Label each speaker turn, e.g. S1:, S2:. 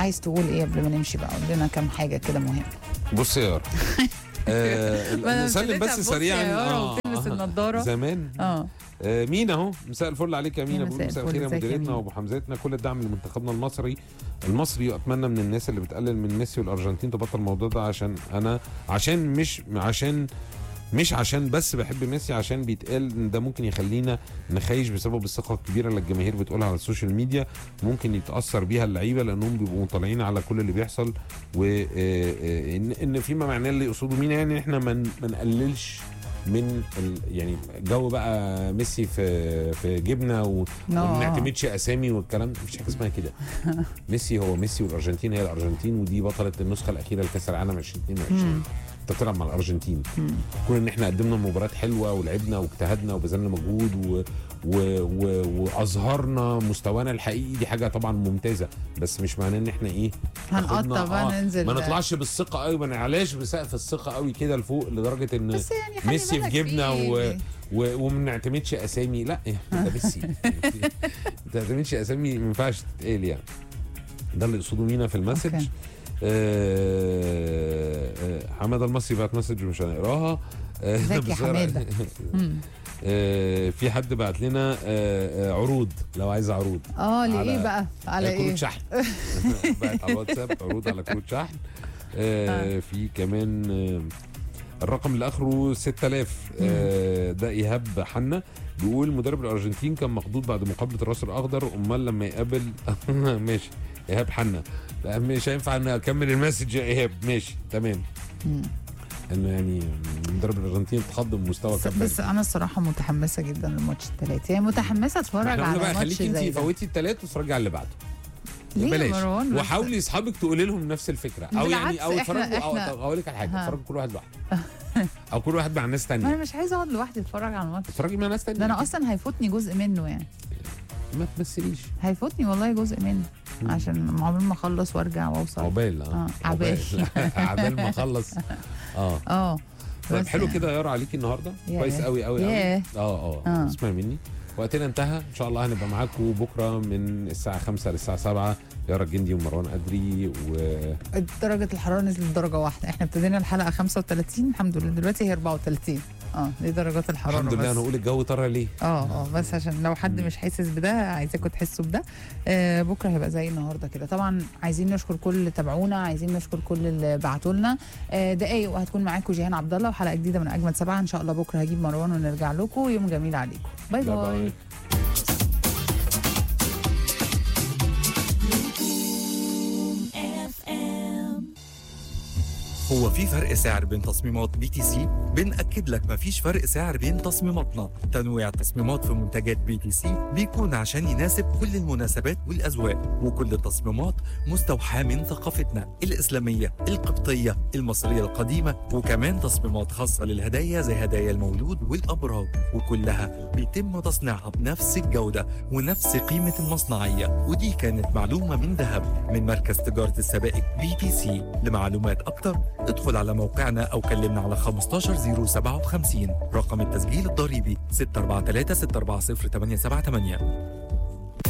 S1: عايز تقول ايه قبل ما نمشي بقى قول لنا كام حاجه كده مهمه
S2: بص يا يارا آه
S1: ما أنا
S2: نسلم
S1: ابتديت
S2: بس
S1: أبص
S2: سريعا
S1: يا يارا
S2: آه،
S1: وبتلبس
S2: آه.
S1: النضارة.
S2: زمان
S1: اه
S2: آه مينا اهو مساء الفل عليك يا مينا
S1: يا
S2: بقول
S1: مساء
S2: مساء
S1: الفل،
S2: الخير يا
S1: ازيك يا
S2: مديرتنا
S1: مينا؟
S2: وابو حمزتنا كل الدعم لمنتخبنا المصري المصري واتمنى من الناس اللي بتقلل من ميسي والارجنتين تبطل الموضوع ده عشان انا عشان مش عشان مش عشان بس بحب ميسي عشان بيتقال ان ده ممكن يخلينا نخيش بسبب الثقه الكبيره اللي الجماهير بتقولها على السوشيال ميديا ممكن يتاثر بيها اللعيبه لانهم بيبقوا مطلعين على كل اللي بيحصل وان ان فيما معناه اللي يقصده مين يعني احنا ما ن- ما نقللش من ال يعني جو بقى ميسي في في جبنه و-
S1: آه.
S2: وما نعتمدش اسامي والكلام ده مفيش حاجه اسمها كده ميسي هو ميسي والارجنتين هي الارجنتين ودي بطله النسخه الاخيره لكاس العالم 2022 انت بتلعب مع الارجنتين كون ان احنا قدمنا مباريات حلوه ولعبنا واجتهدنا وبذلنا مجهود و... و... و... واظهرنا مستوانا الحقيقي دي حاجه طبعا ممتازه بس مش معناه ان احنا ايه
S1: هنقطع
S2: تاخدنا-
S1: بقى ننزل
S2: ما نطلعش بالثقه قوي ما نعلاش بسقف الثقه قوي كده لفوق لدرجه ان
S1: بس يعني خلي
S2: ميسي في
S1: بالك
S2: جبنه
S1: في-
S2: و... و... وما نعتمدش اسامي لا ده ميسي ما تعتمدش اسامي ما ينفعش تتقال يعني ده اللي يقصده مينا في المسج
S1: أوكي.
S2: آه، آه، حماده المصري بعت مسج مش هنقراها آه،
S1: ازيك يا
S2: بس-
S1: حمادة؟ مم.
S2: آه، في حد بعت لنا آه، آه، عروض لو عايز عروض
S1: اه لإيه
S2: على-
S1: بقى على
S2: آه، كروت
S1: ايه
S2: شحن بعت على الواتساب عروض على كروت شحن آه، في كمان آه، الرقم اللي اخره 6000 آه، ده ايهاب حنا بيقول مدرب الارجنتين كان مخضوض بعد مقابله الراس الاخضر امال لما يقابل ماشي ايهاب حنا لا مش هينفع ان اكمل المسج يا ايهاب ماشي تمام
S1: مم.
S2: انه يعني مدرب الارجنتين اتخض من مستوى
S1: بس,
S2: كابتن
S1: بس انا الصراحه متحمسه جدا للماتش الثلاثي يعني متحمسه اتفرج
S2: احنا قلنا
S1: على
S2: بقى
S1: ماتش
S2: خليكي انت
S1: زي ده
S2: فوتي الثلاث واتفرجي على اللي بعده
S1: ليه يا
S2: بلاش
S1: مروان بس؟
S2: وحاولي اصحابك تقولي لهم نفس الفكره او
S1: بالعكس،
S2: يعني او
S1: إحنا-
S2: اتفرجوا او
S1: إحنا-
S2: طب اقول لك على حاجه
S1: ها.
S2: اتفرجوا كل واحد لوحده او كل واحد مع ناس
S1: ما انا
S2: تانية
S1: مش عايزه اقعد لوحدي اتفرج على الماتش
S2: اتفرجي مع ناس تانية
S1: ده انا اصلا هيفوتني جزء منه يعني
S2: ما تمثليش
S1: هيفوتني والله جزء منه عشان عقبال ما اخلص وارجع واوصل
S2: عقبال
S1: آه،
S2: اه
S1: عقبال.
S2: عقبال ما اخلص اه
S1: اه
S2: طيب
S1: بس
S2: حلو
S1: يعني.
S2: كده يا يارا عليكي النهارده
S1: ياه.
S2: كويس قوي قوي قوي
S1: ياه.
S2: اه اه
S1: آه.
S2: اسمعي مني وقتنا انتهى ان شاء الله هنبقى معاكم بكره من الساعه 5 للساعه 7 يارا الجندي ومروان ادري و
S1: درجه الحراره نزلت درجه واحده احنا ابتدينا الحلقه 35 الحمد لله دلوقتي هي 34 اه دي درجات الحراره
S2: الحمد لله
S1: بس.
S2: انا اقول الجو طرى ليه
S1: اه اه بس عشان لو حد مش حاسس بده عايزاكم تحسوا بده آه بكره هيبقى زي النهارده كده طبعا عايزين نشكر كل اللي تابعونا عايزين نشكر كل اللي بعتوا لنا آه دقايق وهتكون معاكم جيهان عبد الله وحلقه جديده من اجمل سبعه ان شاء الله بكره هجيب مروان ونرجع لكم يوم جميل عليكم باي
S2: باي
S1: باي,
S2: باي.
S3: هو في فرق سعر بين تصميمات بي تي سي؟ بنأكد لك مفيش فرق سعر بين تصميماتنا، تنويع التصميمات في منتجات بي تي سي بيكون عشان يناسب كل المناسبات والأذواق، وكل التصميمات مستوحاة من ثقافتنا الإسلامية، القبطية، المصرية القديمة، وكمان تصميمات خاصة للهدايا زي هدايا المولود والأبراج، وكلها بيتم تصنيعها بنفس الجودة ونفس قيمة المصنعية، ودي كانت معلومة من ذهب من مركز تجارة السبائك بي تي سي، لمعلومات أكتر ادخل على موقعنا أو كلمنا على 15057 رقم التسجيل الضريبي 643 640 878